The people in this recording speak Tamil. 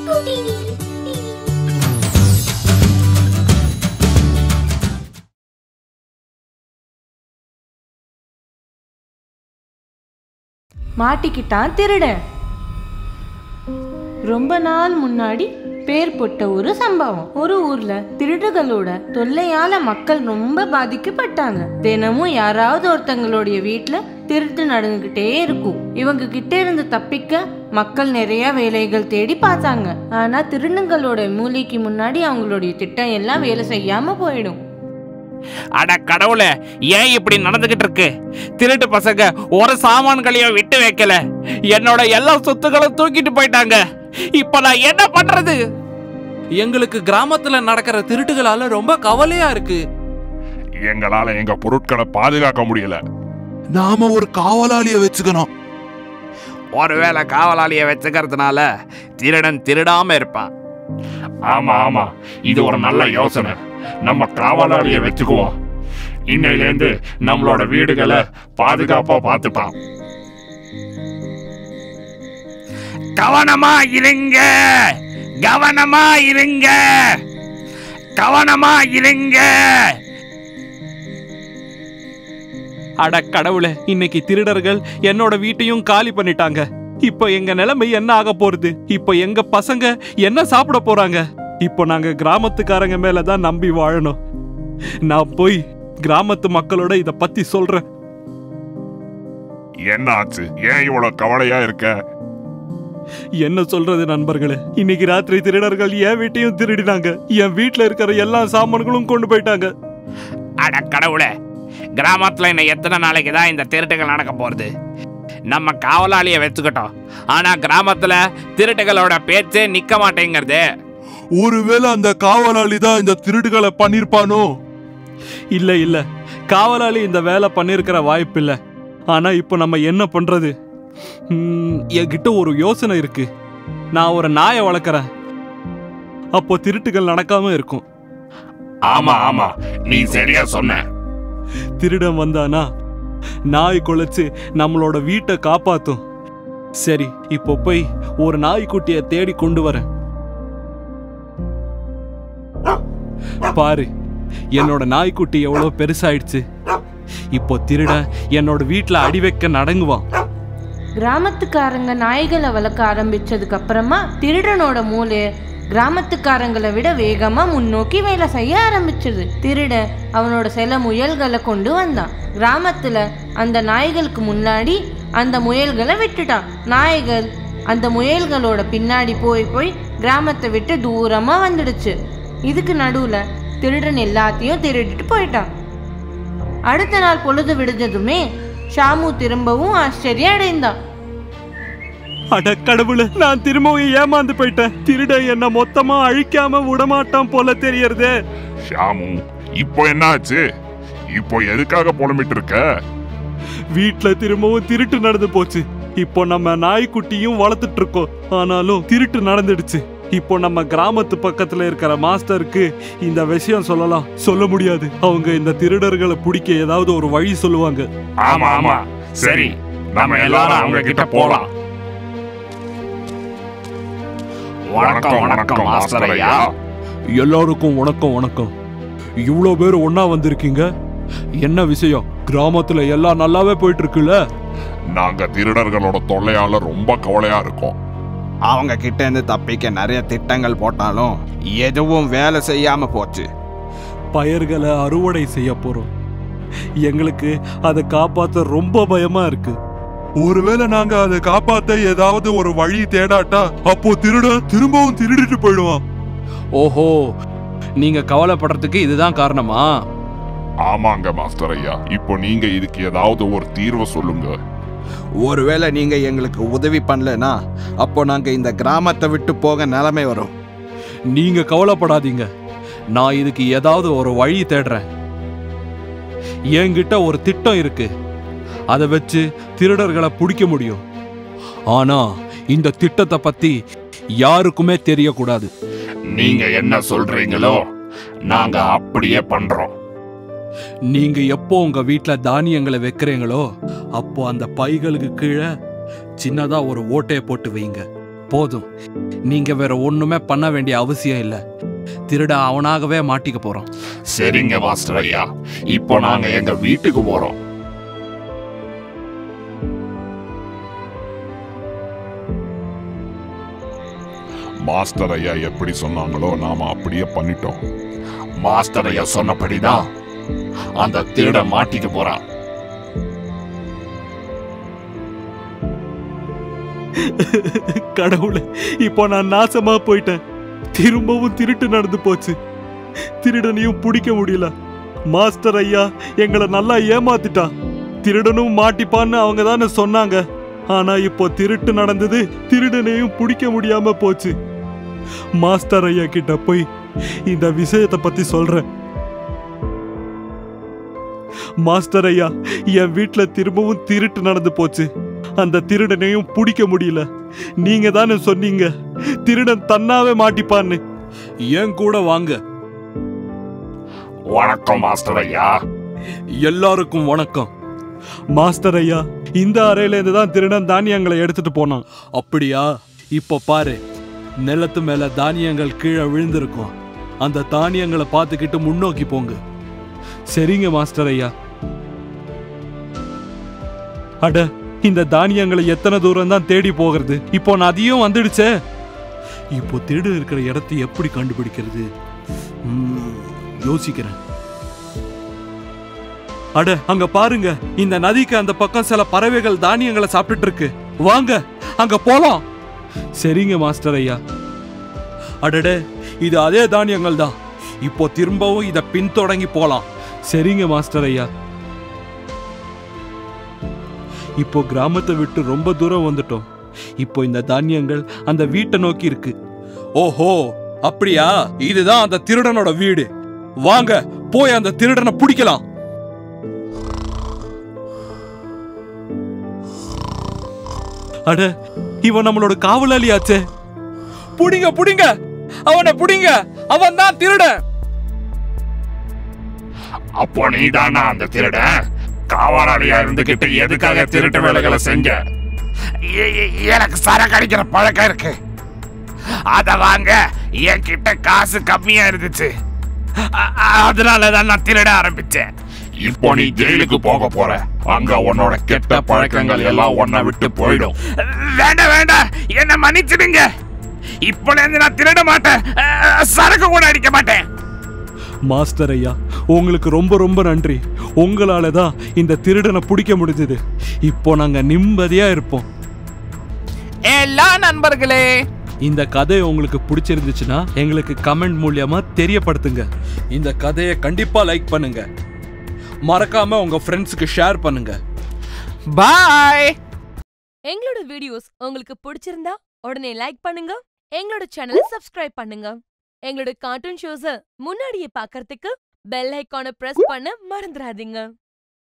மாட்டிக்கிட்டான் திருடன் ரொம்ப நாள் முன்னாடி பேர் போட்ட ஒரு சம்பவம் ஒரு ஊர்ல திருடுகளோட தொல்லையால மக்கள் ரொம்ப பாதிக்கப்பட்டாங்க தினமும் யாராவது ஒருத்தங்களுடைய வீட்ல திருட்டு நடந்துகிட்டே இருக்கும் இவங்க கிட்ட இருந்து தப்பிக்க மக்கள் நிறைய வேலைகள் தேடி பார்த்தாங்க ஆனா திருடங்களோட மூலிக்கு முன்னாடி அவங்களுடைய திட்டம் எல்லாம் வேலை செய்யாம போயிடும் அட கடவுளே ஏன் இப்படி நடந்துகிட்டு இருக்கு திருட்டு பசங்க ஒரு சாமான்களையும் விட்டு வைக்கல என்னோட எல்லா சொத்துக்களும் தூக்கிட்டு போயிட்டாங்க இப்ப நான் என்ன பண்றது எங்களுக்கு கிராமத்துல நடக்கிற திருட்டுகளால ரொம்ப கவலையா இருக்கு எங்களால எங்க பொருட்களை பாதுகாக்க முடியல நாம ஒரு காவலாளிய வச்சுக்கணும் ஒருவேளை காவலாளிய வச்சுக்கிறதுனால திருடன் திருடாம இருப்பான் ஆமா ஆமா இது ஒரு நல்ல யோசனை நம்ம காவலாளிய வச்சுக்குவோம் இன்னையிலேருந்து நம்மளோட வீடுகளை பாதுகாப்பா பார்த்துப்பான் கவனமா இருங்க கவனமா இருங்க கவனமா இருங்க அட கடவுளே இன்னைக்கு திருடர்கள் என்னோட வீட்டையும் காலி பண்ணிட்டாங்க இப்போ எங்க நிலைமை என்ன ஆக போறது இப்போ எங்க பசங்க என்ன சாப்பிட போறாங்க இப்போ நாங்க கிராமத்துக்காரங்க மேல தான் நம்பி வாழணும் நான் போய் கிராமத்து மக்களோட இத பத்தி சொல்றேன் என்ன ஆச்சு ஏன் இவ்வளவு கவலையா இருக்க என்ன சொல்றது நண்பர்களே இன்னைக்கு ராத்திரி திருடர்கள் என் வீட்டையும் திருடினாங்க என் வீட்ல இருக்கிற எல்லா சாமான்களும் கொண்டு போயிட்டாங்க அட கடவுளே கிராமத்துல இன்னும் எத்தனை நாளைக்கு தான் இந்த திருட்டுகள் நடக்க போறது நம்ம காவலாளிய வச்சுக்கிட்டோம் ஆனா கிராமத்துல திருட்டுகளோட பேச்சே நிக்க மாட்டேங்கிறது ஒருவேளை அந்த காவலாளி தான் இந்த திருடுகளை பண்ணிருப்பானோ இல்ல இல்ல காவலாளி இந்த வேலை பண்ணிருக்கிற வாய்ப்பு இல்ல ஆனா இப்போ நம்ம என்ன பண்றது ம், என்கிட்ட ஒரு யோசனை இருக்கு நான் ஒரு நாயை வளர்க்குறேன் அப்போ திருட்டுகள் நடக்காம இருக்கும் ஆமா ஆமா நீ சரியா சொன்ன திருடன் வந்தானா நாய் குலைச்சு நம்மளோட வீட்டை காப்பாத்தும் சரி இப்போ போய் ஒரு நாய்க்குட்டியை தேடி கொண்டு வரேன் பாரு என்னோட நாய்க்குட்டி எவ்வளோ பெருசாயிடுச்சு இப்போ திருடன் என்னோட வீட்டில் அடி வைக்க நடங்குவான் கிராமத்துக்காரங்க நாய்களை வளர்க்க ஆரம்பிச்சதுக்கு அப்புறமா திருடனோட மூளை கிராமத்துக்காரங்களை விட வேகமா முன்னோக்கி வேலை செய்ய ஆரம்பிச்சது திருடன் அவனோட சில முயல்களை கொண்டு வந்தான் கிராமத்துல அந்த நாய்களுக்கு முன்னாடி அந்த முயல்களை விட்டுட்டான் நாய்கள் அந்த முயல்களோட பின்னாடி போய் போய் கிராமத்தை விட்டு தூரமா வந்துடுச்சு இதுக்கு நடுவுல திருடன் எல்லாத்தையும் திருடிட்டு போயிட்டான் அடுத்த நாள் பொழுது விடுஞ்சதுமே ஷாமு திரும்பவும் ஆச்சரியம் அடைந்தான் அட கடவுளே நான் திரும்பவும் ஏமாந்து போயிட்டேன் திருடன் என்ன மொத்தமா அழிக்காம விடமாட்டான் போல தெரியறதே ஷாமு இப்போ என்ன ஆச்சு இப்போ எதுக்காக புலம்பிட்டு இருக்க வீட்ல திரும்பவும் திருட்டு நடந்து போச்சு இப்போ நம்ம நாய்க்குட்டியும் வளர்த்துட்டு இருக்கோம் ஆனாலும் திருட்டு நடந்துடுச்சு இப்போ நம்ம கிராமத்து பக்கத்துல இருக்கிற மாஸ்டருக்கு இந்த விஷயம் சொல்லலாம் சொல்ல முடியாது அவங்க இந்த திருடர்களை பிடிக்க ஏதாவது ஒரு வழி சொல்லுவாங்க ஆமா ஆமா சரி நம்ம எல்லாரும் அவங்க கிட்ட போலாம் வணக்கம் வணக்கம் மாஸ்டர் ஐயா எல்லாருக்கும் வணக்கம் வணக்கம் இவ்வளோ பேர் ஒண்ணா வந்திருக்கீங்க என்ன விஷயம் கிராமத்துல எல்லாம் நல்லாவே போயிட்டு இருக்குல்ல நாங்க திருடர்களோட தொல்லையால ரொம்ப கவலையா இருக்கோம் அவங்க கிட்ட இருந்து தப்பிக்க நிறைய திட்டங்கள் போட்டாலும் எதுவும் வேலை செய்யாம போச்சு பயிர்களை அறுவடை செய்ய போறோம் எங்களுக்கு அதை காப்பாத்த ரொம்ப பயமா இருக்கு ஒருவேளை நாங்க அதை காப்பாத்த ஏதாவது ஒரு வழி தேடாட்டா அப்போ திருடன் திரும்பவும் திருடிட்டு போயிடுவான் ஓஹோ நீங்க கவலைப்படுறதுக்கு இதுதான் காரணமா ஆமாங்க மாஸ்டர் ஐயா இப்போ நீங்க இதுக்கு ஏதாவது ஒரு தீர்வு சொல்லுங்க ஒருவேளை நீங்க எங்களுக்கு உதவி பண்ணலனா அப்போ நாங்க இந்த கிராமத்தை விட்டு போக நிலைமை வரும் நீங்க கவலைப்படாதீங்க நான் இதுக்கு ஏதாவது ஒரு வழி தேடுறேன் என்கிட்ட ஒரு திட்டம் இருக்கு அதை வச்சு திருடர்களை பிடிக்க முடியும் ஆனா இந்த திட்டத்தை பத்தி யாருக்குமே தெரியக்கூடாது நீங்க என்ன சொல்றீங்களோ நாங்க அப்படியே பண்றோம் நீங்க எப்போ உங்க வீட்ல தானியங்களை வைக்கிறீங்களோ அப்போ அந்த பைகளுக்கு கீழே சின்னதா ஒரு ஓட்டையை போட்டு வைங்க போதும் நீங்க வேற ஒண்ணுமே பண்ண வேண்டிய அவசியம் இல்ல திருட அவனாகவே மாட்டிக்க போறான் சரிங்க மாஸ்டர் ஐயா இப்போ நாங்க எங்க வீட்டுக்கு போறோம் மாஸ்டர் ஐயா எப்படி சொன்னாங்களோ நாம அப்படியே பண்ணிட்டோம் மாஸ்டர் ஐயா சொன்னபடிதான் அந்த திருட மாட்டிக்க போறான் கடவுளே இப்போ நான் நாசமா போயிட்டேன் திரும்பவும் திருட்டு நடந்து போச்சு திருடனையும் பிடிக்க முடியல மாஸ்டர் ஐயா எங்களை நல்லா ஏமாத்திட்டான் திருடனும் மாட்டிப்பான்னு அவங்க தானே சொன்னாங்க ஆனா இப்போ திருட்டு நடந்தது திருடனையும் பிடிக்க முடியாம போச்சு மாஸ்டர் ஐயா கிட்ட போய் இந்த விஷயத்தை பத்தி சொல்றேன் மாஸ்டர் ஐயா என் வீட்ல திரும்பவும் திருட்டு நடந்து போச்சு அந்த திருடனையும் பிடிக்க முடியல நீங்க தானே சொன்னீங்க திருடன் தன்னாவே மாட்டிப்பான்னு ஏன் கூட வாங்க வணக்கம் மாஸ்டர் ஐயா எல்லாருக்கும் வணக்கம் மாஸ்டர் ஐயா இந்த அறையில இருந்து தான் திருடன் தானியங்களை எடுத்துட்டு போனான் அப்படியா இப்போ பாரு நிலத்து மேல தானியங்கள் கீழே விழுந்திருக்கும் அந்த தானியங்களை பார்த்துக்கிட்டு முன்னோக்கி போங்க சரிங்க மாஸ்டர் ஐயா அட இந்த தானியங்களை எத்தனை தூரம் தான் தேடி போகிறது இப்போ நான் அதையும் வந்துடுச்சே இப்போ திருடு இருக்கிற இடத்தை எப்படி கண்டுபிடிக்கிறது ம், யோசிக்கிறேன் அட அங்க பாருங்க இந்த நதிக்கு அந்த பக்கம் சில பறவைகள் தானியங்களை சாப்பிட்டுட்டு இருக்கு வாங்க அங்க போலாம் சரிங்க மாஸ்டர் ஐயா அடடே இது அதே தானியங்கள் தான் இப்போ திரும்பவும் இத பின்தொடங்கி போலாம் சரிங்க மாஸ்டர் ஐயா இப்போ கிராமத்தை விட்டு ரொம்ப தூரம் வந்துட்டோம் இப்போ இந்த தானியங்கள் அந்த வீட்டை நோக்கி இருக்கு ஓஹோ அப்படியா இதுதான் அந்த திருடனோட வீடு வாங்க போய் அந்த திருடனை பிடிக்கலாம் அட இவன் நம்மளோட காவலாளியாச்சே புடிங்க புடிங்க அவனை புடிங்க அவன் தான் திருடன் அப்போ நீதானா அந்த திருட காவலாளியா இருந்துகிட்டு எதுக்காக திருட்டு வேலைகளை செஞ்ச எ- எ- எனக்கு சரக்கு அடிக்கிற பழக்கம் இருக்கு அத வாங்க என்கிட்ட காசு கம்மியா இருந்துச்சு அ- அ- அதனாலதான் நான் திருட ஆரம்பிச்சேன் இப்போ நீ ஜெயிலுக்கு போக போற அங்க உன்னோட கெட்ட பழக்கங்கள் எல்லாம் உன்னை விட்டு போயிடும் வேண்டாம் வேண்டாம் என்ன மன்னிச்சிடுங்க இப்போல இருந்து நான் திருட மாட்டேன் அ, சரக்கு கூட அடிக்க மாட்டேன் மாஸ்டர் ஐயா உங்களுக்கு ரொம்ப ரொம்ப நன்றி உங்களால தான் இந்த திருடனை பிடிக்க முடிஞ்சது இப்போ நாங்க நிம்மதியா இருப்போம் எல்லா நண்பர்களே இந்த கதை உங்களுக்கு பிடிச்சிருந்துச்சுன்னா எங்களுக்கு கமெண்ட் மூலியமா தெரியப்படுத்துங்க இந்த கதையை கண்டிப்பா லைக் பண்ணுங்க மறக்காம உங்க ஃப்ரெண்ட்ஸுக்கு ஷேர் பண்ணுங்க பாய் எங்களோட வீடியோஸ் உங்களுக்கு பிடிச்சிருந்தா உடனே லைக் பண்ணுங்க எங்களோட சேனலை சப்ஸ்கிரைப் பண்ணுங்க எங்களோட கார்ட்டூன் ஷோஸ முன்னாடியே பார்க்கறதுக்கு பெல் ஐகானை பிரஸ் பண்ண மறந்துடாதீங்க